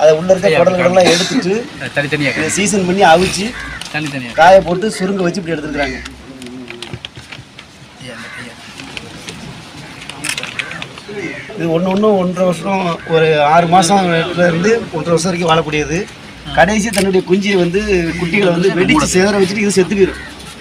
அதை உள்ள இருக்க குடல்களெல்லாம் எடுத்துட்டு தனித்தனியாக இதை சீசன் பண்ணி அவிச்சு தனித்தனியாக காய போட்டு சுருங்க வச்சு இப்படி எடுத்துருக்காங்க இது ஒன்று ஒன்று ஒன்றரை வருஷம் ஒரு ஆறு மாதம் இருந்து ஒன்றரை வருஷம் வரைக்கும் வாழக்கூடியது கடைசி தன்னுடைய குஞ்சியை வந்து குட்டிகளை வந்து வெடிச்சு சேர வச்சுட்டு இது செத்து போயிடும்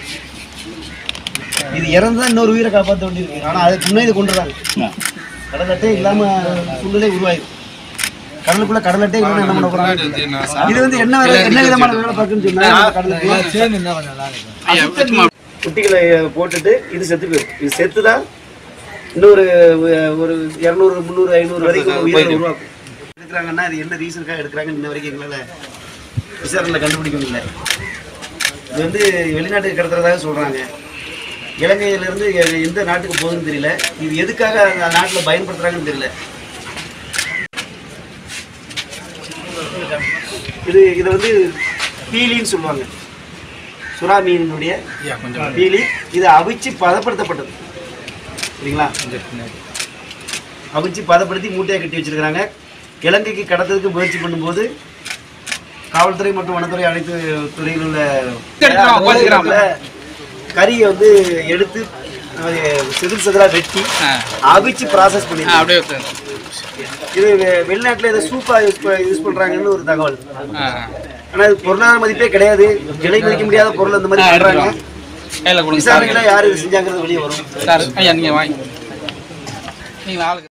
இது இறந்து இன்னொரு உயிரை காப்பாற்ற வேண்டியிருக்கு ஆனால் அதுக்கு முன்னே இது கொண்டுறாங்க கடலட்டே இல்லாமல் சூழ்நிலை உருவாயிடும் கடலுக்குள்ள கடலட்டே இல்லைன்னா என்ன பண்ண போறாங்க இது வந்து என்ன வேலை என்ன விதமான வேலை பார்க்குன்னு சொன்னா இந்த கடலுக்கு குட்டிகளை போட்டுட்டு இது செத்து போயிடும் இது செத்து தான் இன்னொரு அஹ், ஒரு இரநூறு முந்நூறு ஐநூறு வரைக்கும் உயிரை உருவாக்கும் எடுக்கிறாங்கன்னா அது என்ன ரீசனுக்காக எடுக்கிறாங்கன்னு இன்ன வரைக்கும் எங்களால் விசாரணையில் கண்டுபிடிக்க முடியல இது வந்து வெளிநாட்டுக்கு கடத்துறதாக சொல்கிறாங்க இலங்கையிலேருந்து எந்த நாட்டுக்கு போகுதுன்னு தெரியல இது எதுக்காக அந்த நாட்டில் பயன்படுத்துகிறாங்கன்னு தெரியல இது இதை வந்து பீலின்னு சொல்லுவாங்க சுறா மீனினுடைய கொஞ்சம் பீலி இதை அவிச்சு பதப்படுத்தப்பட்டது சரிங்களா அவிச்சு பதப்படுத்தி மூட்டையை கட்டி வச்சிருக்கிறாங்க இலங்கைக்கு கடத்துறதுக்கு முயற்சி பண்ணும்போது காவல்துறை மற்றும் வனத்துறை அனைத்து துறையில் உள்ள உள்ள கறியை வந்து எடுத்து அதை சிறு சிதறா வெட்டி அவிச்சு ப்ராசஸ் பண்ணி அப்படியே இது வெ- வெளிநாட்டுல இதை சூப்பா யூஸ் யூஸ் பண்றாங்கன்னு ஒரு தகவல் ஆனா இது பொருளாதார மதிப்பே கிடையாது விலை மதிக்க முடியாத பொருள் அந்த மாதிரி பண்றாங்க கையில் கொடுங்க விசாரணைகளை யார் இது செஞ்சாங்கிறது வெளியே வரும் சார் ஐயா நீங்கள் வாங்கி நீங்கள் ஆளுக்கு